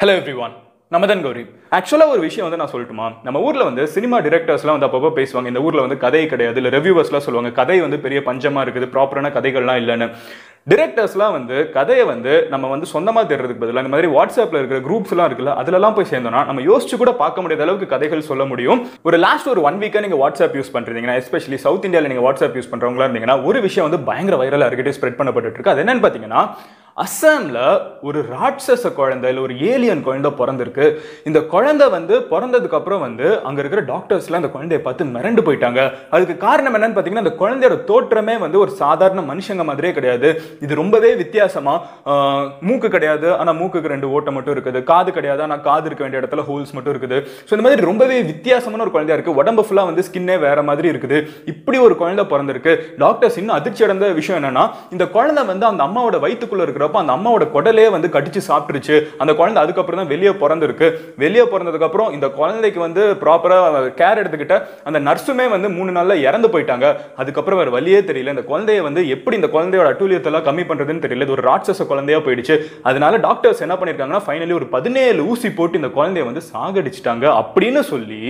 Hello every one நம்ம தான் கௌரி ஆக்சுவலாக ஒரு விஷயம் வந்து நான் சொல்லட்டுமா நம்ம ஊரில் வந்து சினிமா டிரெக்டர்ஸ்லாம் வந்து அப்பப்போ பேசுவாங்க இந்த ஊரில் வந்து கதை கிடையாது இல்லை ரிவ்யூவர்ஸ்லாம் சொல்லுவாங்க கதை வந்து பெரிய பஞ்சமாக இருக்குது ப்ராப்பரான கதைகள்லாம் இல்லைன்னு டிரெக்டர்ஸ்லாம் வந்து கதையை வந்து நம்ம வந்து சொந்தமாக தேடுறதுக்கு பதிலாக இந்த மாதிரி வாட்ஸ்அப்பில் இருக்கிற குரூப்ஸ்லாம் இருக்குல்ல அதுலலாம் போய் சேர்ந்தோம்னா நம்ம யோசிச்சு கூட பார்க்க முடியாத அளவுக்கு கதைகள் சொல்ல முடியும் ஒரு லாஸ்ட் ஒரு ஒன் வீக்காக நீங்கள் வாட்ஸ்அப் யூஸ் பண்ணுறீங்கன்னா எஸ்பெஷலி சவுத் இந்தியாவில் நீங்கள் வாட்ஸ்அப் யூஸ் பண்ணுறவங்களா இருந்தீங்கன்னா ஒரு விஷயம் வந்து பயங்கர வைரலாக இருக்கிட்டே ஸ்ப்ரெட் பண்ணப்பட்டு இருக்கு அது என்னன்னு பார்த்தீங்கன்னா அஸ்ஸாமில் ஒரு ராட்சச குழந்தை இல்லை ஒரு ஏலியன் குழந்தை பிறந்திருக்கு இந்த குழந்தை வந்து பிறந்ததுக்கு அப்புறம் வந்து அங்கே இருக்கிற டாக்டர்ஸ்லாம் அந்த குழந்தைய பார்த்து மிரண்டு போயிட்டாங்க அதுக்கு காரணம் என்னன்னு பார்த்தீங்கன்னா அந்த குழந்தையோட தோற்றமே வந்து ஒரு சாதாரண மனுஷங்க மாதிரியே கிடையாது இது ரொம்பவே வித்தியாசமா ஆஹ், மூக்கு கிடையாது ஆனால் மூக்குக்கு ரெண்டு ஓட்டை மட்டும் இருக்குது காது கிடையாது ஆனால் காது இருக்க வேண்டிய இடத்துல ஹோல்ஸ் மட்டும் இருக்குது ஸோ இந்த மாதிரி ரொம்பவே வித்தியாசமான ஒரு குழந்தையா இருக்கு உடம்பு ஃபுல்லாக வந்து ஸ்கின்னே வேற மாதிரி இருக்குது இப்படி ஒரு குழந்தை பிறந்திருக்கு டாக்டர்ஸ் இன்னும் அதிர்ச்சி அடைந்த விஷயம் என்னன்னா இந்த குழந்தை வந்து அந்த அம்மாவோட வயித்துக்குள்ள இருக்கிறப்ப அந்த அம்மாவோட குடலே வந்து கடிச்சு சாப்பிட்டுருச்சு அந்த குழந்தை அதுக்கப்புறம் தான் வெளியே பிறந்திருக்கு வெளியே பிறந்ததுக்கு அப்புறம் இந்த குழந்தைக்கு வந்து ப்ராப்பரா கேர் எடுத்துக்கிட்ட அந்த நர்ஸுமே வந்து மூணு நாள்ல இறந்து போயிட்டாங்க அதுக்கப்புறம் வேற வழியே தெரியல இந்த குழந்தைய வந்து எப்படி இந்த குழந்தையோட அட்டூழியத்தெல்லாம் கம்மி பண்றதுன்னு தெரியல இது ஒரு ராட்சச குழந்தையா போயிடுச்சு அதனால டாக்டர்ஸ் என்ன பண்ணிருக்காங்கன்னா ஃபைனலி ஒரு பதினேழு ஊசி போட்டு இந்த குழந்தைய வந்து சாகடிச்சிட்டாங்க அப்படின்னு சொல்லி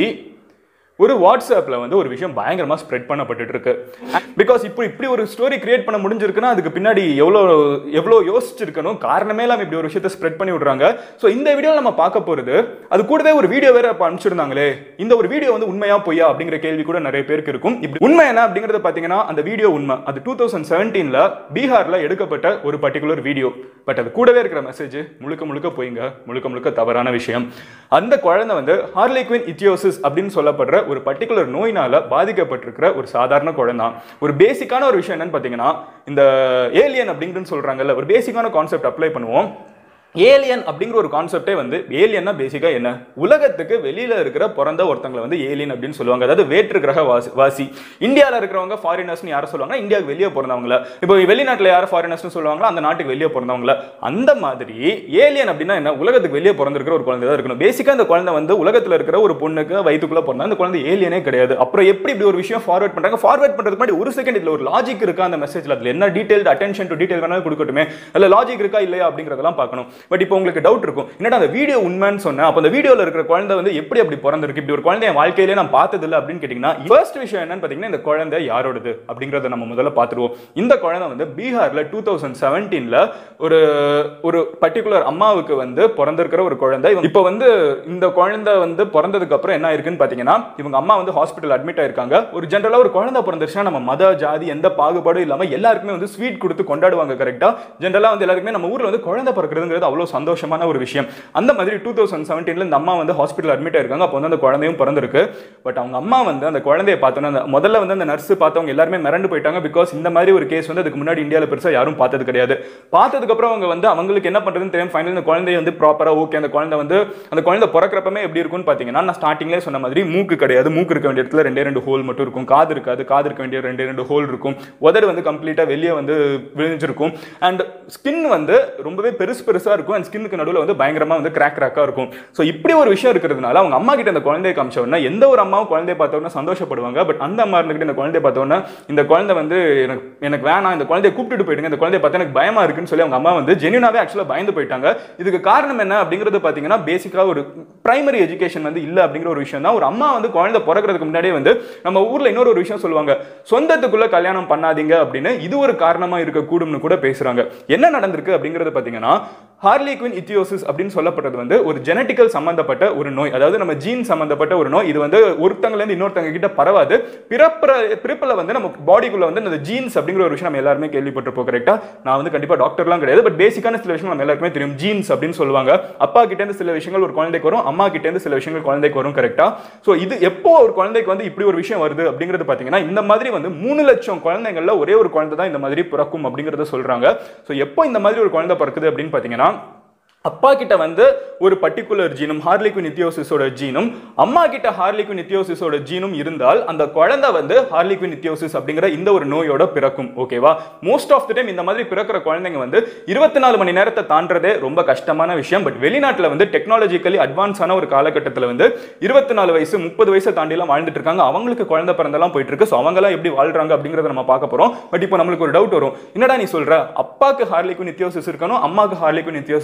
ஒரு வாட்ஸ்அப்ல வந்து ஒரு விஷயம் பயங்கரமா ஸ்ப்ரெட் பண்ணப்பட்டுட்டு இருக்கு பிகாஸ் இப்போ இப்படி ஒரு ஸ்டோரி கிரியேட் பண்ண முடிஞ்சிருக்குன்னா அதுக்கு பின்னாடி எவ்வளோ எவ்வளோ யோசிச்சிருக்கணும் காரணமே இல்லாம இப்படி ஒரு விஷயத்தை ஸ்ப்ரெட் பண்ணி விடுறாங்க ஸோ இந்த வீடியோ நம்ம பார்க்க போறது அது கூடவே ஒரு வீடியோ வேற அப்ப அனுப்பிச்சிருந்தாங்களே இந்த ஒரு வீடியோ வந்து உண்மையா பொய்யா அப்படிங்கிற கேள்வி கூட நிறைய பேருக்கு இருக்கும் இப்படி உண்மை என்ன அப்படிங்கறத பாத்தீங்கன்னா அந்த வீடியோ உண்மை அது டூ தௌசண்ட் செவன்டீன்ல பீகார்ல எடுக்கப்பட்ட ஒரு பர்டிகுலர் வீடியோ பட் அது கூடவே இருக்கிற மெசேஜ் முழுக்க முழுக்க போயிங்க முழுக்க முழுக்க தவறான விஷயம் அந்த குழந்தை வந்து ஹார்லிக்வின் இத்தியோசிஸ் அப்படின்னு சொல்லப்படுற ஒரு பர்டிகுலர் நோயினால பாதிக்கப்பட்டிருக்கிற ஒரு சாதாரண குழந்தை ஒரு பேசிக்கான ஒரு விஷயம் என்னன்னு பார்த்தீங்கன்னா இந்த ஏலியன் அப்படிங்கிறது சொல்றாங்கல்ல ஒரு பேசிக்கான கான்செப்ட் அப்ளை பண்ணுவோம் ஏலியன் அப்படிங்கிற ஒரு கான்செப்டே வந்து ஏலியன்னா பேசிக்கா என்ன உலகத்துக்கு வெளியில இருக்கிற பிறந்த ஒருத்தங்களை வந்து ஏலியன் அப்படின்னு சொல்லுவாங்க அதாவது வேற்று கிரக வாசி வாசி இந்தியாவில் இருக்கிறவங்க ஃபாரினர்ஸ்னு யாரை சொல்லுவாங்க இந்தியாவுக்கு வெளியே பிறந்தவங்கள இப்போ வெளிநாட்டில் யார் ஃபாரினர்ஸ்னு சொல்லுவாங்களோ அந்த நாட்டுக்கு வெளியே பிறந்தவங்கள அந்த மாதிரி ஏலியன் அப்படின்னா என்ன உலகத்துக்கு வெளியே பிறந்திருக்கிற ஒரு குழந்தை தான் இருக்கணும் பேசிக்கா இந்த குழந்தை வந்து உலகத்தில் இருக்கிற ஒரு பொண்ணுக்கு வயிற்றுக்குள்ள பிறந்தா அந்த குழந்தை ஏலியனே கிடையாது அப்புறம் எப்படி இப்படி ஒரு விஷயம் ஃபார்வர்ட் பண்றாங்க ஃபார்வர்ட் பண்றதுக்கு முன்னாடி ஒரு செகண்ட் இதுல ஒரு லாஜிக் இருக்கா அந்த மெசேஜ்ல அதுல என்ன டீடைல்டு அட்டென்ஷன் டு டீடைல் வேணாலும் கொடுக்கட்டுமே அதுல லாஜிக் இருக்கா இல்லையா அப்படிங்கறதெல்லாம் பார்க்கணும் பட் இப்போ உங்களுக்கு டவுட் இருக்கும் என்னடா அந்த வீடியோ உண்மைன்னு சொன்னேன் அப்போ அந்த வீடியோல இருக்கிற குழந்தை வந்து எப்படி அப்படி பிறந்திருக்கு இப்படி ஒரு குழந்தை என் வாழ்க்கையிலே நான் பார்த்தது இல்லை அப்படின்னு கேட்டீங்கன்னா ஃபர்ஸ்ட் விஷயம் என்னன்னு பாத்தீங்கன்னா இந்த குழந்தை யாரோடது அப்படிங்கறத நம்ம முதல்ல பார்த்துருவோம் இந்த குழந்தை வந்து பீகார்ல டூ தௌசண்ட் செவன்டீன்ல ஒரு ஒரு பர்டிகுலர் அம்மாவுக்கு வந்து பிறந்திருக்கிற ஒரு குழந்தை இவங்க- இப்போ வந்து இந்த குழந்தை வந்து பிறந்ததுக்கு அப்புறம் என்ன ஆயிருக்குன்னு பாத்தீங்கன்னா இவங்க அம்மா வந்து ஹாஸ்பிட்டல் அட்மிட் ஆயிருக்காங்க ஒரு ஜென்ரலா ஒரு குழந்தை பிறந்துருச்சுன்னா நம்ம மத ஜாதி எந்த பாகுபாடும் இல்லாம எல்லாருக்குமே வந்து ஸ்வீட் கொடுத்து கொண்டாடுவாங்க கரெக்டா ஜென்ரலா வந்து எல்லாருக்குமே நம்ம ஊர்ல வந்து குழந்தை பிறக்கிறதுங்கிறது அவ்வளவு சந்தோஷமான ஒரு விஷயம் அந்த மாதிரி டூ தௌசண்ட் செவன்டீன்ல இந்த அம்மா வந்து ஹாஸ்பிட்டல் அட்மிட் ஆயிருக்காங்க அப்போ வந்து அந்த குழந்தையும் பிறந்திருக்கு பட் அவங்க அம்மா வந்து அந்த குழந்தைய பார்த்தோன்னா அந்த முதல்ல வந்து அந்த நர்ஸ் பார்த்தவங்க எல்லாருமே மிரண்டு போயிட்டாங்க பிகாஸ் இந்த மாதிரி ஒரு கேஸ் வந்து அதுக்கு முன்னாடி இந்தியாவில் பெருசா யாரும் பார்த்தது கிடையாது பார்த்ததுக்கு அப்புறம் அவங்க வந்து அவங்களுக்கு என்ன பண்றதுன்னு தெரியும் ஃபைனல் இந்த குழந்தைய வந்து ப்ராப்பரா ஓகே அந்த குழந்தை வந்து அந்த குழந்தை பிறக்கிறப்பமே எப்படி இருக்கும்னு பார்த்தீங்கன்னா நான் ஸ்டார்டிங்லேயே சொன்ன மாதிரி மூக்கு கிடையாது மூக்கு இருக்க வேண்டிய இடத்துல ரெண்டே ரெண்டு ஹோல் மட்டும் இருக்கும் காது இருக்காது காது இருக்க வேண்டிய ரெண்டே ரெண்டு ஹோல் இருக்கும் உதடு வந்து கம்ப்ளீட்டா வெளியே வந்து விழிஞ்சிருக்கும் அண்ட் ஸ்கின் வந்து ரொம்பவே பெருசு பெருசா இருக்கும் அண்ட் ஸ்கின்னுக்கு நடுவில் வந்து பயங்கரமா வந்து கிராக் கிராக்கா இருக்கும் ஸோ இப்படி ஒரு விஷயம் இருக்கிறதுனால அவங்க அம்மா கிட்ட அந்த குழந்தைய காமிச்ச உடனே எந்த ஒரு அம்மாவும் குழந்தைய பார்த்த உடனே சந்தோஷப்படுவாங்க பட் அந்த அம்மா இருந்துகிட்டு இந்த குழந்தைய பார்த்த உடனே இந்த குழந்தை வந்து எனக்கு எனக்கு வேணாம் இந்த குழந்தைய கூப்பிட்டுட்டு போயிடுங்க இந்த குழந்தைய பார்த்தா எனக்கு பயமா இருக்குன்னு சொல்லி அவங்க அம்மா வந்து ஜென்யூனாவே ஆக்சுவலாக பயந்து போயிட்டாங்க இதுக்கு காரணம் என்ன அப்படிங்கிறது பார்த்தீங்கன்னா பேசிக்காக ஒரு பிரைமரி எஜுகேஷன் வந்து இல்லை அப்படிங்கிற ஒரு விஷயம் தான் ஒரு அம்மா வந்து குழந்தை பிறக்கிறதுக்கு முன்னாடியே வந்து நம்ம ஊர்ல இன்னொரு ஒரு விஷயம் சொல்லுவாங்க சொந்தத்துக்குள்ள கல்யாணம் பண்ணாதீங்க அப்படின்னு இது ஒரு காரணமா இருக்கக்கூடும்னு கூட பேசுறாங்க என்ன நடந்திருக்கு அப்படிங்கிறது பார்த்தீங்கன்னா ஹார்லிக்வின் இத்தியோசிஸ் அப்படின்னு சொல்லப்பட்டது வந்து ஒரு ஜெனட்டிக்கல் சம்பந்தப்பட்ட ஒரு நோய் அதாவது நம்ம ஜீன் சம்பந்தப்பட்ட ஒரு நோய் இது வந்து ஒருத்தங்கல இருந்து இன்னொருத்தங்க கிட்ட பரவாது பிறப்புற பிறப்புல வந்து நம்ம பாடிக்குள்ள வந்து இந்த ஜீன்ஸ் அப்படிங்கிற ஒரு விஷயம் நம்ம எல்லாருமே கேள்விப்பட்டிருப்போம் கரெக்டா நான் வந்து கண்டிப்பா டாக்டர்லாம் கிடையாது பட் பேசிக்கான சில விஷயங்கள் நம்ம எல்லாருக்குமே தெரியும் ஜீன்ஸ் அப்படின்னு சொல்லுவாங்க அப்பா கிட்ட இருந்து சில விஷயங்கள் ஒரு குழந்தைக்கு வரும் அம்மா கிட்ட இருந்து சில விஷயங்கள் குழந்தைக்கு வரும் கரெக்டா சோ இது எப்போ ஒரு குழந்தைக்கு வந்து இப்படி ஒரு விஷயம் வருது அப்படிங்கிறது பாத்தீங்கன்னா இந்த மாதிரி வந்து மூணு லட்சம் குழந்தைங்கள்ல ஒரே ஒரு குழந்தை தான் இந்த மாதிரி பிறக்கும் அப்படிங்கறத சொல்றாங்க சோ எப்போ இந்த மாதிரி ஒரு குழந்தை பிறக்குது அப்படின்னு பாத்தீங்கன்னா அப்பா கிட்ட வந்து ஒரு பர்டிகுலர் ஜீனும் ஹார்லிக்வின் நித்தியோசிஸோட ஜீனும் அம்மா கிட்ட ஹார்லிக்வின் நித்தியோசிஸோட ஜீனும் இருந்தால் அந்த குழந்தை வந்து ஹார்லிக்வின் நித்தியோசிஸ் அப்படிங்கிற இந்த ஒரு நோயோட பிறக்கும் ஓகேவா மோஸ்ட் ஆஃப் த டைம் இந்த மாதிரி பிறக்கிற குழந்தைங்க வந்து இருபத்தி நாலு மணி நேரத்தை தாண்டதே ரொம்ப கஷ்டமான விஷயம் பட் வெளிநாட்டில் வந்து டெக்னாலஜிக்கலி அட்வான்ஸான ஒரு காலகட்டத்தில் வந்து இருபத்தி நாலு வயசு முப்பது வயசை தாண்டிலாம் வாழ்ந்துட்டு இருக்காங்க அவங்களுக்கு குழந்தை பிறந்தெல்லாம் போயிட்டு இருக்கு ஸோ அவங்களாம் எப்படி வாழ்றாங்க அப்படிங்கறத நம்ம பார்க்க போறோம் பட் இப்போ நம்மளுக்கு ஒரு டவுட் வரும் என்னடா நீ சொல்ற அப்பாக்கு ஹார்லிக்வின் நித்தியோசிஸ் இருக்கணும் அம்மாக்கு ஹார்லிக்வின் நித்தியோசிஸ் இருக்கணும்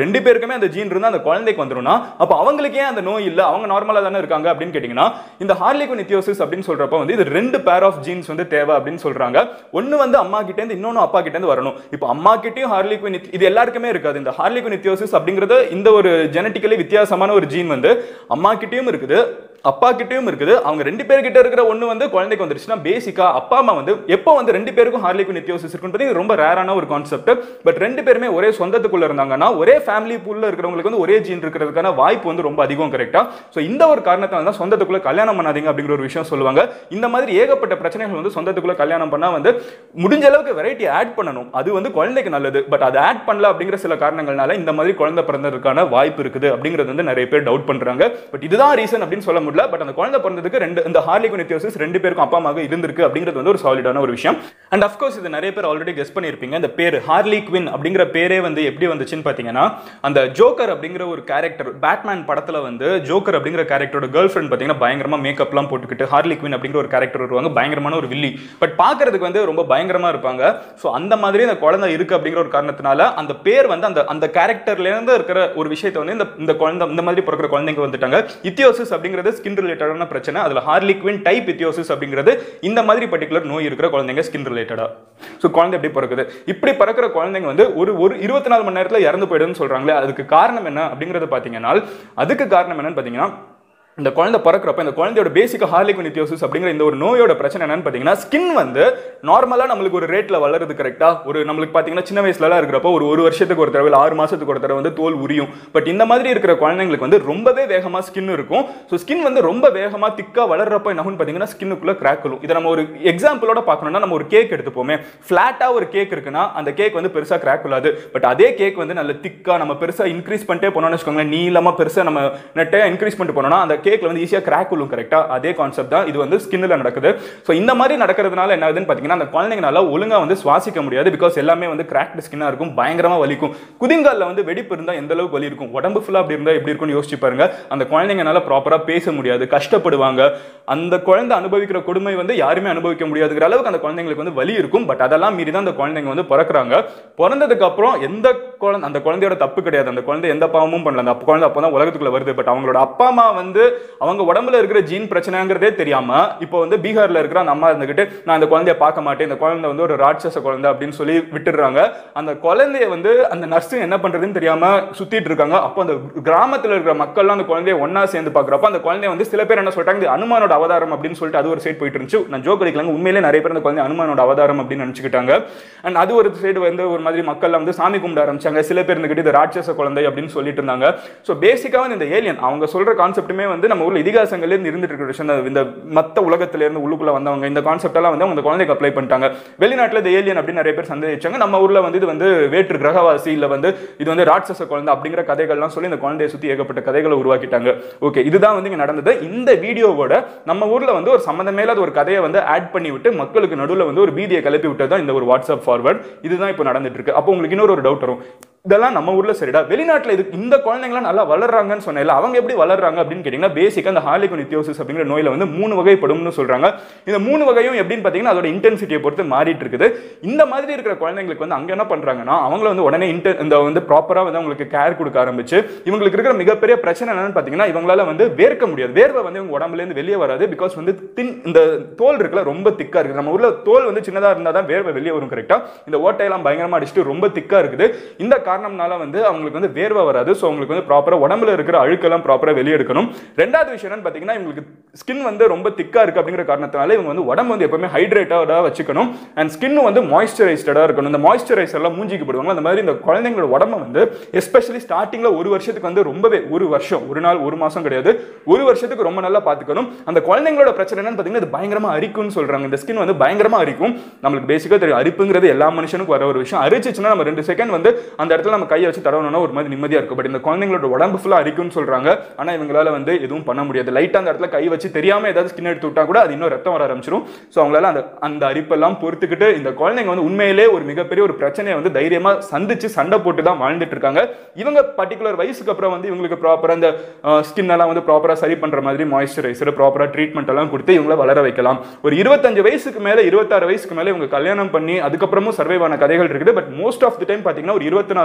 ரெண்டு பேருக்குமே அந்த ஜீன் இருந்தா அந்த குழந்தைக்கு வந்துரும்னா அப்ப அவங்களுக்கு ஏன் அந்த நோய் இல்ல அவங்க நார்மலா தானே இருக்காங்க அப்படின்னு கேட்டீங்கன்னா இந்த ஹார்லிகுன் இத்தியோசிஸ் அப்படின்னு சொல்றப்ப வந்து இது ரெண்டு பேர் ஆஃப் ஜீன்ஸ் வந்து தேவை அப்படின்னு சொல்றாங்க ஒன்னு வந்து அம்மா கிட்ட இருந்து இன்னொன்னு அப்பா கிட்ட இருந்து வரணும் இப்போ அம்மா கிட்டயும் ஹார்லிகுன் இது எல்லாருக்குமே இருக்காது இந்த ஹார்லிகுன் இத்தியோசிஸ் அப்படிங்கிறது இந்த ஒரு ஜெனட்டிக்கலி வித்தியாசமான ஒரு ஜீன் வந்து அம்மா கிட்டயும் இருக்குது அப்பா கிட்டயும் இருக்குது அவங்க ரெண்டு பேர்கிட்ட இருக்கிற ஒண்ணு வந்து குழந்தைக்கு வந்துருச்சுன்னா பேசிக்கா அப்பா அம்மா வந்து எப்போ வந்து ரெண்டு பேருக்கும் ஹார்லிகுன் நித்தியோசிஸ் இருக்குன்றது இது ரொம்ப ரேரான ஒரு கான்செப்ட் பட் ரெண்டு பேருமே ஒரே சொந்தத்துக்குள்ள இருந்தாங்கன்னா ஒரே ஃபேமிலி பூல்ல இருக்கிறவங்களுக்கு வந்து ஒரே ஜீன் இருக்கிறதுக்கான வாய்ப்பு வந்து ரொம்ப அதிகம் கரெக்டா ஸோ இந்த ஒரு காரணத்தால தான் சொந்தத்துக்குள்ள கல்யாணம் பண்ணாதீங்க அப்படிங்கிற ஒரு விஷயம் சொல்லுவாங்க இந்த மாதிரி ஏகப்பட்ட பிரச்சனைகள் வந்து சொந்தத்துக்குள்ள கல்யாணம் பண்ணா வந்து முடிஞ்ச அளவுக்கு வெரைட்டி ஆட் பண்ணணும் அது வந்து குழந்தைக்கு நல்லது பட் அதை ஆட் பண்ணல அப்படிங்கிற சில காரணங்கள்னால இந்த மாதிரி குழந்தை பிறந்ததுக்கான வாய்ப்பு இருக்குது அப்படிங்கிறது வந்து நிறைய பேர் டவுட் பண்றாங்க பட் இதுதான் ரீசன் அப்படின்னு சொல்ல முடியல பட் அந்த குழந்தை பிறந்ததுக்கு ரெண்டு இந்த ஹார்லிகுனித்தியோசிஸ் ரெண்டு பேருக்கும் அப்பா அம்மாவுக்கு இருந்திருக்கு அப்படிங்கிறது வந்து ஒரு சாலிடான ஒரு விஷயம் அண்ட் அஃப்கோர்ஸ் இது நிறைய பேர் ஆல்ரெடி கெஸ் பண்ணியிருப்பீங்க இந்த பேர் ஹார்லி குவின் அப்படிங்கிற பேரே வந்து எப்படி வந்துச்சுன்னு பார்த்தீங்கன்னா அந்த ஜோக்கர் அப்படிங்கிற ஒரு கேரக்டர் பேட்மேன் படத்துல வந்து ஜோக்கர் அப்படிங்கிற கேரக்டரோட கேர்ள் ஃப்ரெண்ட் பார்த்தீங்கன்னா பயங்கரமா மேக்கப்லாம் போட்டுக்கிட்டு ஹார்லி குவின் அப்படிங்கிற ஒரு கேரக்டர் வருவாங்க பயங்கரமான ஒரு வில்லி பட் பார்க்கறதுக்கு வந்து ரொம்ப பயங்கரமா இருப்பாங்க ஸோ அந்த மாதிரி அந்த குழந்தை இருக்கு அப்படிங்கிற ஒரு காரணத்தினால அந்த பேர் வந்து அந்த அந்த கேரக்டர்ல இருந்து இருக்கிற ஒரு விஷயத்தை வந்து இந்த இந்த குழந்தை இந்த மாதிரி பிறக்கிற குழந்தைங்க வந்துட்டாங்க இத்தியோசிஸ் அப்படிங்கிறது ஸ்கின் ரிலேட்டடான பிரச்சனை அதுல ஹார்லிக்வின் டைப் இத்தியோசிஸ் அப்படிங்கிறது இந்த மாதிரி பர்டிகுலர் நோய் இருக்கிற குழந்தைங்க ஸ்கின் ரிலேட்டடா ஸோ குழந்தை எப்படி பிறக்குது இப்படி பிறக்கிற குழந்தைங்க வந்து ஒரு ஒரு இருபத்தி நாலு மணி நேரத்தில் இறந்து போயிடுன்னு சொல்றாங்களே அதுக்கு காரணம் என்ன அப்படிங்கறது பார்த்தீங்கன்னா அதுக்கு காரணம் என்னன்னு பார்த்தீங்கன்னா இந்த குழந்தை பிறக்கிறப்ப இந்த குழந்தையோட பேசிக் ஹார்லிகுன் இத்தியோசிஸ் அப்படிங்கிற இந்த ஒரு நோயோட பிரச்சனை என்னன்னு பார்த்தீங்கன்னா ஸ்கின் வந்து நார்மலாக நம்மளுக்கு ஒரு ரேட்டில் வளருது கரெக்டா ஒரு நம்மளுக்கு பார்த்தீங்கன்னா சின்ன வயசுலலாம் இருக்கிறப்போ ஒரு ஒரு வருஷத்துக்கு ஒரு தடவை இல்ல ஆறு மாசத்துக்கு ஒரு தடவை வந்து தோல் உரியும் பட் இந்த மாதிரி இருக்கிற குழந்தைங்களுக்கு வந்து ரொம்பவே வேகமாக ஸ்கின் இருக்கும் ஸோ ஸ்கின் வந்து ரொம்ப வேகமாக திக்காக வளர்றப்ப என்ன ஆகும்னு பார்த்தீங்கன்னா ஸ்கின்னுக்குள்ள கிராக் விழும் இதை நம்ம ஒரு எக்ஸாம்பிளோட பார்க்கணும்னா நம்ம ஒரு கேக் எடுத்துப்போமே ஃப்ளாட்டாக ஒரு கேக் இருக்குன்னா அந்த கேக் வந்து பெருசாக கிராக் விழாது பட் அதே கேக் வந்து நல்ல திக்காக நம்ம பெருசாக இன்க்ரீஸ் பண்ணிட்டே போனோம்னு வச்சுக்கோங்களேன் நீளமாக பெருசாக நம்ம நெட்டையாக இன்க்ரீஸ் பண்ணிட்டு போனோம்னா அந்த கேக்ல வந்து ஈஸியாக கிராக் விழும் கரெக்டாக அதே கான்செப்ட் தான் இது வந்து ஸ்கின்னில் நடக்குது ஸோ இந்த மாதிரி நடக்கிறதுனால என்ன ஆகுதுன்னு பார்த்தீங்கன்னா அந்த குழந்தைங்கனால ஒழுங்கா வந்து சுவாசிக்க முடியாது பிகாஸ் எல்லாமே வந்து கிராக்டு ஸ்கின்னாக இருக்கும் பயங்கரமா வலிக்கும் குதிங்காலில் வந்து வெடிப்பு இருந்தால் எந்த அளவுக்கு வலி இருக்கும் உடம்பு ஃபுல்லாக அப்படி இருந்தால் எப்படி இருக்கும்னு யோசிச்சு பாருங்க அந்த குழந்தைங்கனால ப்ராப்பராக பேச முடியாது கஷ்டப்படுவாங்க அந்த குழந்தை அனுபவிக்கிற கொடுமை வந்து யாருமே அனுபவிக்க முடியாதுங்கிற அளவுக்கு அந்த குழந்தைங்களுக்கு வந்து வலி இருக்கும் பட் அதெல்லாம் மீறி தான் அந்த குழந்தைங்க வந்து பிறக்குறாங்க பிறந்ததுக்கு அப்புறம் எந்த குழந்தை அந்த குழந்தையோட தப்பு கிடையாது அந்த குழந்தை எந்த பாவமும் பண்ணல அந்த குழந்தை அப்போ தான் உலகத்துக்குள்ள வருது பட் அவங்களோட அப்பா அம்மா வந்து அவங்க உடம்புல இருக்கிற ஜீன் பிரச்சனைங்கிறதே தெரியாம இப்போ வந்து பீகார்ல இருக்கிற அந்த அம்மா இருந்துகிட்டு நான் அந்த குழந்தைய பார்க்க மாட்டேன் இந்த குழந்தை வந்து ஒரு ராட்சச குழந்தை அப்படின்னு சொல்லி விட்டுடுறாங்க அந்த குழந்தைய வந்து அந்த நர்ஸ் என்ன பண்றதுன்னு தெரியாம சுத்திட்டு இருக்காங்க அப்போ அந்த கிராமத்துல இருக்கிற மக்கள்லாம் அந்த குழந்தைய ஒண்ணா சேர்ந்து பாக்குறப்ப அந்த குழந்தைய வந்து சில பேர் என்ன சொல்றாங்க இது அனுமானோட அவதாரம் அப்படின்னு சொல்லிட்டு அது ஒரு சைடு போயிட்டு இருந்துச்சு நான் ஜோக் அடிக்கலாங்க உண்மையிலே நிறைய பேர் அந்த குழந்தை அனுமானோட அவதாரம் அப்படின்னு நினைச்சுக்கிட்டாங்க அண்ட் அது ஒரு சைடு வந்து ஒரு மாதிரி மக்கள் வந்து சாமி கும்பிட ஆரம்பிச்சாங்க சில பேர் இருந்துகிட்டு இது ராட்சச குழந்தை அப்படின்னு சொல்லிட்டு இருந்தாங்க ஸோ பேசிக்காக வந்து இந்த ஏலியன் அவங்க சொல்ற கான்செப்ட்டுமே வந்து நம்ம ஊர்ல இதிகாசங்கள்ல இருந்து இருந்துட்டு இருக்கிற விஷயம் தான். இந்த மத்த உலகத்துல இருந்து உள்ளுக்குள்ள வந்தவங்க இந்த கான்செப்ட் எல்லாம் வந்து அவங்க இந்த குழந்தைக்கு அப்ளை பண்ணிட்டாங்க வெளிநாட்டுல இந்த ஏலியன் அப்படின்னு நிறைய பேர் சந்தேகிச்சாங்க நம்ம ஊர்ல வந்து இது வந்து வேற்று கிரகவாசி இல்ல வந்து இது வந்து ராட்சச குழந்தை அப்படிங்கிற கதைகள்லாம் சொல்லி இந்த குழந்தையை சுத்தி ஏகப்பட்ட கதைகளை உருவாக்கிட்டாங்க ஓகே இதுதான் வந்து இங்க நடந்தது இந்த வீடியோவோட நம்ம ஊர்ல வந்து ஒரு சம்மந்தமே இல்லாத ஒரு கதையை வந்து ஆட் பண்ணி விட்டு மக்களுக்கு நடுவுல வந்து ஒரு பீதியை கிளப்பி விட்டது தான் இந்த ஒரு வாட்ஸ்அப் ஃபார்வர்ட் இதுதான் இப்போ நடந்துட்டு இருக்கு அப்போ உங்களுக்கு இன்னொரு ஒரு டவுட் வரும் இதெல்லாம் நம்ம ஊர்ல சரிடா வெளிநாட்டுல இது இந்த குழந்தைங்களாம் நல்லா வளர்றாங்கன்னு சொன்னேன்ல அவங்க எப்படி வளர்றாங்க அப்படின்னு கேட்டீங்கன்னா பேசிக்கா இந்த ஹார்லிகுன் இத்தியோசிஸ் அப்படிங்கிற நோயில வந்து மூணு வகைப்படும்னு சொல்றாங்க இந்த மூணு வகையும் எப்படின்னு பாத்தீங்கன்னா அதோட இன்டென்சிட்டியை பொறுத்து மாறிட்டு இருக்குது இந்த மாதிரி இருக்கிற குழந்தைங்களுக்கு வந்து அங்க என்ன பண்றாங்கன்னா அவங்கள வந்து உடனே inter- இந்த வந்து ப்ராப்பரா வந்து அவங்களுக்கு கேர் கொடுக்க ஆரம்பிச்சு இவங்களுக்கு இருக்கிற மிகப்பெரிய பிரச்சனை என்னன்னு பாத்தீங்கன்னா இவங்களால வந்து வேர்க்க முடியாது வேர்வை வந்து இவங்க உடம்புல இருந்து வெளியே வராது பிகாஸ் வந்து தின் இந்த தோல் இருக்குல்ல ரொம்ப திக்கா இருக்குது நம்ம ஊர்ல தோல் வந்து சின்னதா இருந்தா தான் வேர்வை வெளியே வரும் கரெக்டா இந்த ஓட்டையெல்லாம் பயங்கரமா அடிச்சுட்டு ரொம்ப திக்கா இருக்குது இந்த காரணம்னால வந்து அவங்களுக்கு வந்து வேர்வை வராது ஸோ அவங்களுக்கு வந்து ப்ராப்பரா உடம்புல இருக்கிற அழுக்கெல்லாம் ப்ராப்பரா வெளியே எடுக்கணும் ரெண்டாவது விஷயம் என்னன்னு பாத்தீங்கன்னா இவங்களுக்கு ஸ்கின் வந்து ரொம்ப திக்கா இருக்கு அப்படிங்கிற காரணத்தினால இவங்க வந்து உடம்பு வந்து எப்பவுமே ஹைட்ரேட்டடா வச்சுக்கணும் அண்ட் ஸ்கின் வந்து மாய்ஸ்சரைஸ்டடா இருக்கணும் இந்த மாய்ஸ்சரைசர் எல்லாம் மூஞ்சிக்கு போடுவாங்க அந்த மாதிரி இந்த குழந்தைங்களோட உடம்ப வந்து எஸ்பெஷலி ஸ்டார்டிங்ல ஒரு வருஷத்துக்கு வந்து ரொம்பவே ஒரு வருஷம் ஒரு நாள் ஒரு மாசம் கிடையாது ஒரு வருஷத்துக்கு ரொம்ப நல்லா பாத்துக்கணும் அந்த குழந்தைங்களோட பிரச்சனை என்னன்னு பாத்தீங்கன்னா இது பயங்கரமா அரிக்கும்னு சொல்றாங்க இந்த ஸ்கின் வந்து பயங்கரமா அரிக்கும் நம்மளுக்கு பேசிக்கா தெரியும் அரிப்புங்கிறது எல்லா மனுஷனுக்கும் வர ஒரு விஷயம் அரிச்சிச்சுன்னா நம்ம ரெண்டு செகண்ட் வந்து அந்த இடத்துல நம்ம கையை வச்சு தடவணும்னா ஒரு மாதிரி நிம்மதியா இருக்கும் பட் இந்த குழந்தைங்களோட உடம்பு ஃபுல்லா அரிக்கும்னு சொல்றாங்க ஆனா இவங்களால வந்து எதுவும் பண்ண முடியாது லைட்டா அந்த இடத்துல கை வச்சு தெரியாம ஏதாவது ஸ்கின் எடுத்து விட்டா கூட அது இன்னும் ரத்தம் வர ஆரம்பிச்சிடும் ஸோ அவங்களால அந்த அந்த அரிப்பெல்லாம் பொறுத்துக்கிட்டு இந்த குழந்தைங்க வந்து உண்மையிலே ஒரு மிகப்பெரிய ஒரு பிரச்சனையை வந்து தைரியமா சந்திச்சு சண்டை போட்டு தான் வாழ்ந்துட்டு இருக்காங்க இவங்க பர்டிகுலர் வயசுக்கு அப்புறம் வந்து இவங்களுக்கு ப்ராப்பரா அந்த ஸ்கின் எல்லாம் வந்து ப்ராப்பரா சரி பண்ற மாதிரி மாய்ஸ்சரைசர் ப்ராப்பரா ட்ரீட்மெண்ட் எல்லாம் கொடுத்து இவங்கள வளர வைக்கலாம் ஒரு இருபத்தஞ்சு வயசுக்கு மேல இருபத்தாறு வயசுக்கு மேல இவங்க கல்யாணம் பண்ணி அதுக்கப்புறமும் சர்வைவ் ஆன கதைகள் இருக்குது but most of the time பாத்தீங்கன்னா ஒரு இருபத்தி நாலு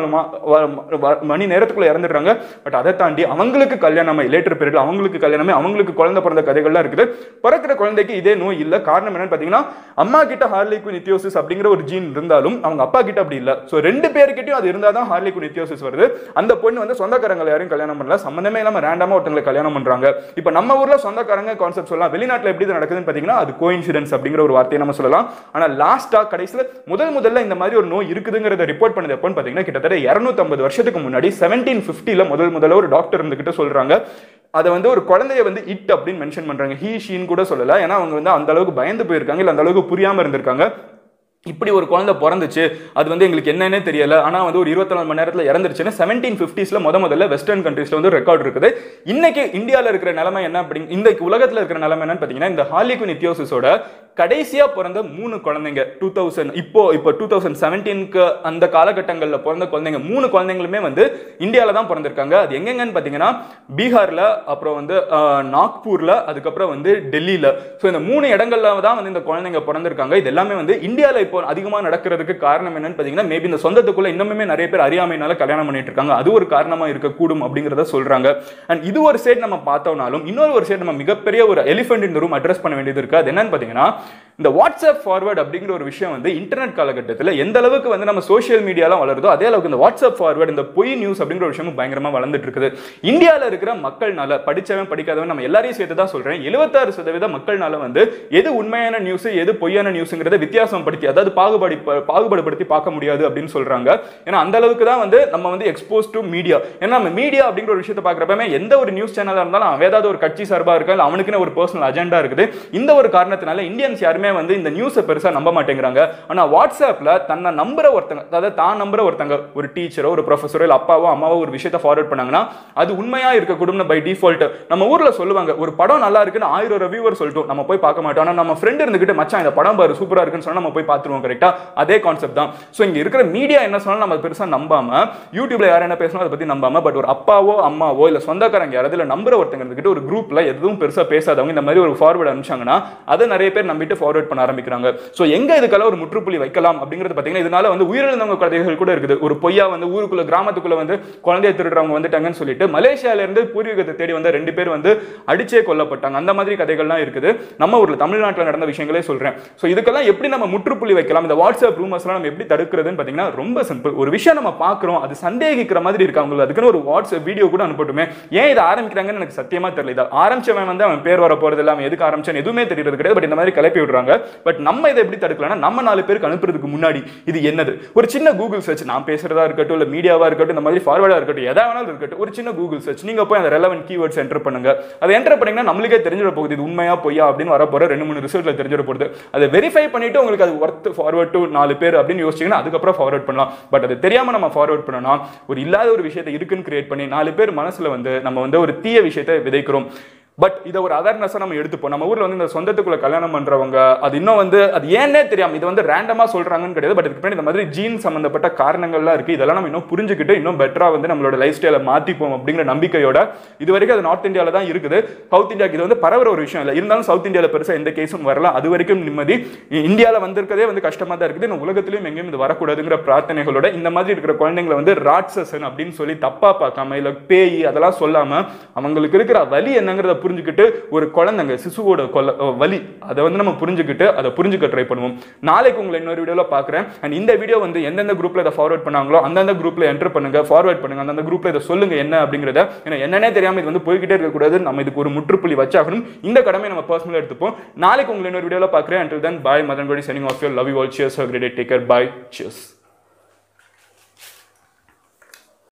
நாலு மா வ- வ- மணி நேரத்துக்குள்ள இறந்துடுறாங்க பட் அதை தாண்டி அவங்களுக்கு கல்யாணமே லேட்டர் பீரியட் அவங்களுக்கு கல்யாணமே அவங்களுக்கு குழந்தை பிறந்த கதைகள்லாம் இருக்குது பிறக்கிற குழந்தைக்கு இதே நோய் இல்ல காரணம் என்னன்னு பாத்தீங்கன்னா அம்மா கிட்ட ஹார்லிக்கு நித்தியோசிஸ் அப்படிங்கிற ஒரு ஜீன் இருந்தாலும் அவங்க அப்பா கிட்ட அப்படி இல்ல சோ ரெண்டு பேர்கிட்டயும் அது இருந்தாதான் தான் ஹார்லிக்கு நித்தியோசிஸ் வருது அந்த பொண்ணு வந்து சொந்தக்காரங்களை யாரையும் கல்யாணம் பண்ணல சம்பந்தமே இல்லாம ரேண்டமா ஒருத்தங்களை கல்யாணம் பண்றாங்க இப்போ நம்ம ஊர்ல சொந்தக்காரங்க கான்செப்ட் சொல்லலாம் வெளிநாட்டுல எப்படி இது நடக்குதுன்னு பாத்தீங்கன்னா அது கோயின்சிடன்ஸ் அப்படிங்கிற ஒரு வார்த்தையை நம்ம சொல்லலாம் ஆனா லாஸ்டா கடைசியில முதல் முதல்ல இந்த மாதிரி ஒரு நோய் இருக்குதுங்கிறத ரிப்போர்ட் பண்ணது எப்போன்னு பாத்தீங்கன்னா கிட்டத்தட்ட 250 வருஷத்துக்கு முன்னாடி செவன்டீன் ஃபிஃப்டில முதல் முதல்ல ஒரு டாக்டர் இருந்துகிட்ட சொல்றாங்க அதை வந்து ஒரு குழந்தைய வந்து இட் அப்படின்னு மென்ஷன் பண்றாங்க ஹீ ஷீன் கூட சொல்லல ஏன்னா அவங்க வந்து அந்த அளவுக்கு பயந்து போயிருக்காங்க இல்ல அந்த அளவுக்கு புரியாம இருந்திருக்காங்க இப்படி ஒரு குழந்தை பிறந்துச்சு அது வந்து எங்களுக்கு என்னன்னே தெரியல ஆனா வந்து ஒரு இருபத்தி நாலு மணி நேரத்துல இறந்துருச்சுன்னு செவன்டீன் ஃபிஃப்டிஸ்ல முத முதல்ல வெஸ்டர்ன் கண்ட்ரீஸ்ல வந்து ரெக்கார்ட் இருக்குது இன்னைக்கு இந்தியால இருக்கிற நிலைமை என்ன அப்படி இந்த உலகத்துல இருக்கிற நிலைமை என்னன்னு பாத்தீங்கன்னா இந்த ஹார்லிகுன் இத்தியோசிஸோட கடைசியா பிறந்த மூணு குழந்தைங்க டூ தௌசண்ட் இப்போ இப்போ டூ தௌசண்ட் செவன்டீனுக்கு அந்த காலகட்டங்களில் பிறந்த குழந்தைங்க மூணு குழந்தைங்களுமே வந்து இந்தியால தான் பிறந்திருக்காங்க அது எங்கெங்கன்னு பாத்தீங்கன்னா பீகார்ல அப்புறம் வந்து ஆஹ், நாக்பூர்ல அதுக்கப்புறம் வந்து டெல்லியில ஸோ இந்த மூணு இடங்கள்ல தான் வந்து இந்த குழந்தைங்க பிறந்திருக்காங்க இது எல்லாமே வந்து இந்தியால இப்போ அதிகமா நடக்கிறதுக்கு காரணம் என்னன்னு பாத்தீங்கன்னா மேபி இந்த சொந்தத்துக்குள்ள இன்னுமே நிறைய பேர் அறியாமையினால கல்யாணம் பண்ணிட்டு இருக்காங்க அது ஒரு காரணமா இருக்கக்கூடும் அப்படிங்கிறத சொல்றாங்க அண்ட் இது ஒரு சைடு நம்ம பார்த்தோம்னாலும் இன்னொரு ஒரு சைடு நம்ம மிகப்பெரிய ஒரு எலிஃபென்ட் இந்த ரூம் அட்ரஸ் பண்ண வேண்டியது இருக்கு அது என்னன்னு பாத்தீங்கன்னா இந்த வாட்ஸ்அப் ஃபார்வர்ட் அப்படிங்கிற ஒரு விஷயம் வந்து இன்டர்நெட் காலகட்டத்தில் எந்த அளவுக்கு வந்து நம்ம சோஷியல் மீடியாலாம் வளருதோ அதே அளவுக்கு இந்த வாட்ஸ்அப் ஃபார்வர்ட் இந்த பொய் நியூஸ் அப்படிங்கிற ஒரு விஷயமும் பயங்கரமா வளர்ந்துட்டு இருக்குது இந்தியாவில் இருக்கிற மக்கள்னால படிச்சவன் படிக்காதவன் நம்ம எல்லாரையும் சேர்த்து தான் சொல்றேன் எழுபத்தாறு சதவீத மக்கள்னால வந்து எது உண்மையான நியூஸ் எது பொய்யான நியூஸ்ங்கிறத வித்தியாசம் படுத்தி அதாவது பாகுபாடி பாகுபாடுபடுத்தி பார்க்க முடியாது அப்படின்னு சொல்றாங்க ஏன்னா அந்த அளவுக்கு தான் வந்து நம்ம வந்து எக்ஸ்போஸ் டு மீடியா ஏன்னா நம்ம மீடியா அப்படிங்கிற ஒரு விஷயத்தை பார்க்குறப்பமே எந்த ஒரு நியூஸ் சேனலாக இருந்தாலும் அவன் ஏதாவது ஒரு கட்சி சார்பாக இருக்கா இல்லை அவனுக்குன்னு ஒரு பர்சனல் அஜெண்டா இருக்குது இந்த ஒரு காரணத்தினால இந்தியன்ஸ் யாருமே வந்து இந்த நியூஸை பெருசா நம்ப மாட்டேங்கிறாங்க ஆனா வாட்ஸ்அப்ல தன்னை நம்புற ஒருத்தங்க அதாவது தான் நம்புற ஒருத்தங்க ஒரு டீச்சரோ ஒரு ப்ரொஃபஸரோ இல்லை அப்பாவோ அம்மாவோ ஒரு விஷயத்தை ஃபார்வர்ட் பண்ணாங்கன்னா அது உண்மையா இருக்கக்கூடும் பை டிஃபால்ட் நம்ம ஊர்ல சொல்லுவாங்க ஒரு படம் நல்லா இருக்குன்னு ஆயிரம் ரிவ்யூவர் சொல்லிட்டோம் நம்ம போய் பார்க்க மாட்டோம் ஆனா நம்ம ஃப்ரெண்ட் இருந்துகிட்டு மச்சான் இந்த படம் பாரு சூப்பரா இருக்குன்னு சொன்னா நம்ம போய் பார்த்துருவோம் கரெக்டா அதே கான்செப்ட் தான் ஸோ இங்க இருக்கிற மீடியா என்ன சொன்னாலும் நம்ம பெருசா நம்பாம யூடியூப்ல யார் என்ன பேசணும் அதை பத்தி நம்பாம பட் ஒரு அப்பாவோ அம்மாவோ இல்ல சொந்தக்காரங்க யாராவது இல்ல நம்புற ஒருத்தங்க இருந்துகிட்டு ஒரு குரூப்ல எதுவும் பெருசா பேசாதவங்க இந்த மாதிரி ஒரு ஃபார்வர்ட் அனுப்பிச்சாங்கன்னா அதை நிறைய பேர் நம்பிட்டு ஃபார்வர்ட் பண்ண ஆரம்பிக்கிறாங்க ஸோ எங்க இதுக்கெல்லாம் ஒரு முற்றுப்புள்ளி வைக்கலாம் அப்படிங்கிறது பார்த்தீங்கன்னா இதனால வந்து உயிரிழந்தவங்க கதைகள் கூட இருக்குது ஒரு பொய்யா வந்து ஊருக்குள்ள கிராமத்துக்குள்ள வந்து குழந்தைய திருடுறவங்க வந்துட்டாங்கன்னு சொல்லிட்டு மலேசியால இருந்து பூர்வீகத்தை தேடி வந்த ரெண்டு பேர் வந்து அடிச்சே கொல்லப்பட்டாங்க அந்த மாதிரி கதைகள்லாம் இருக்குது நம்ம ஊர்ல தமிழ்நாட்டில் நடந்த விஷயங்களே சொல்றேன் ஸோ இதுக்கெல்லாம் எப்படி நம்ம முற்றுப்புள்ளி வைக்கலாம் இந்த வாட்ஸ்அப் ரூமர்ஸ்லாம் நம்ம எப்படி தடுக்கிறதுன்னு பார்த்தீங்கன்னா ரொம்ப சிம்பிள் ஒரு விஷயம் நம்ம பார்க்குறோம் அது சந்தேகிக்கிற மாதிரி இருக்கு அவங்களுக்கு அதுக்குன்னு ஒரு வாட்ஸ்அப் வீடியோ கூட அனுப்பட்டுமே ஏன் இதை ஆரம்பிக்கிறாங்கன்னு எனக்கு சத்தியமா தெரியல இதை ஆரம்பிச்சவன் வந்து அவன் பேர் வர போறது இல்லை அவன் எதுக்கு ஆரம்பிச்சான் எதுவுமே தெரியறது கிடையாது பட் இந்த மாதிரி கிளப்பி விடுறாங்க பட் நம்ம இதை எப்படி தடுக்கலாம்னா நம்ம நாலு பேருக்கு அனுப்புறதுக்கு முன்னாடி இது என்னது ஒரு சின்ன கூகுள் சர்ச் நான் பேசுறதா இருக்கட்டும் இல்ல மீடியாவா இருக்கட்டும் இந்த மாதிரி ஃபார்வர்டா இருக்கட்டும் எதா வேணாலும் இருக்கட்டும் ஒரு சின்ன கூகுள் சர்ச் நீங்க போய் அந்த ரெலவென்ட் கீவேர்ட்ஸ் என்டர் பண்ணுங்க அதை என்டர் பண்ணீங்கன்னா நம்மளுக்கே தெரிஞ்சிட போகுது இது உண்மையா பொய்யா அப்படின்னு வர போற ரெண்டு மூணு ரிசல்ட்ல தெரிஞ்சிட போகுது அதை வெரிஃபை பண்ணிட்டு உங்களுக்கு அது ஒர்த் ஃபார்வர்ட் டு நாலு பேர் அப்படின்னு யோசிச்சீங்கன்னா அதுக்கப்புறம் ஃபார்வர்ட் பண்ணலாம் பட் அது தெரியாம நம்ம ஃபார்வர்ட் பண்ணோம்னா ஒரு இல்லாத ஒரு விஷயத்தை இருக்குன்னு கிரியேட் பண்ணி நாலு பேர் மனசுல வந்து நம்ம வந்து ஒரு தீய விஷயத்தை விதைக்கிறோம் பட் இதை ஒரு அவேர்னஸாக நம்ம எடுத்துப்போம் நம்ம ஊரில் வந்து இந்த சொந்தத்துக்குள்ள கல்யாணம் பண்ணுறவங்க அது இன்னும் வந்து அது ஏன்னே தெரியாம இது வந்து ரேண்டமாக சொல்கிறாங்கன்னு கிடையாது பட் இதுக்கு பின்னாடி இந்த மாதிரி ஜீன் சம்மந்தப்பட்ட காரணங்கள்லாம் இருக்குது இதெல்லாம் நம்ம இன்னும் புரிஞ்சுக்கிட்டு இன்னும் பெட்டராக வந்து நம்மளோட லைஃப் ஸ்டைலை மாற்றிப்போம் அப்படிங்கிற நம்பிக்கையோட இது வரைக்கும் அது நார்த் இந்தியாவில் தான் இருக்குது சவுத் இந்தியாவுக்கு இது வந்து பரவுற ஒரு விஷயம் இல்லை இருந்தாலும் சவுத் இந்தியாவில் பெருசாக எந்த கேஸும் வரல அது வரைக்கும் நிம்மதி இந்தியாவில் வந்திருக்கதே வந்து கஷ்டமாக தான் இருக்குது இந்த உலகத்திலையும் எங்கேயும் இது வரக்கூடாதுங்கிற பிரார்த்தனைகளோட இந்த மாதிரி இருக்கிற குழந்தைங்களை வந்து ராட்சசன் அப்படின்னு சொல்லி தப்பா பார்க்காம இல்லை பேய் அதெல்லாம் சொல்லாம அவங்களுக்கு இருக்கிற வலி என்னங்கிறத புரிஞ்சுக்கிட்டு ஒரு குழந்தைங்க சிசுவோட கொல்ல அஹ் வலி அதை வந்து நம்ம புரிஞ்சுக்கிட்டு அதை புரிஞ்சுக்க ட்ரை பண்ணுவோம் நாளைக்கு உங்களை இன்னொரு வீடியோவில் பார்க்குறேன் அண்ட் இந்த வீடியோ வந்து எந்தெந்த குரூப்ல இதை ஃபார்வர்ட் பண்ணாங்களோ அந்தந்த குரூப்ல என்டர் பண்ணுங்க ஃபார்வர்ட் பண்ணுங்க அந்தந்த குரூப்ல இதை சொல்லுங்க என்ன அப்படிங்கிறத ஏன்னா என்னன்னே தெரியாம இது வந்து போய்கிட்டே இருக்கக்கூடாது நம்ம இதுக்கு ஒரு முற்றுப்புள்ளி வச்சாகணும் இந்த கடமை நம்ம பர்சனலாக எடுத்துப்போம் நாளைக்கு உங்களை இன்னொரு வீடியோவில் பார்க்குறேன் until then bye மதன் கோடி signing off your love you all cheers great take care bye cheers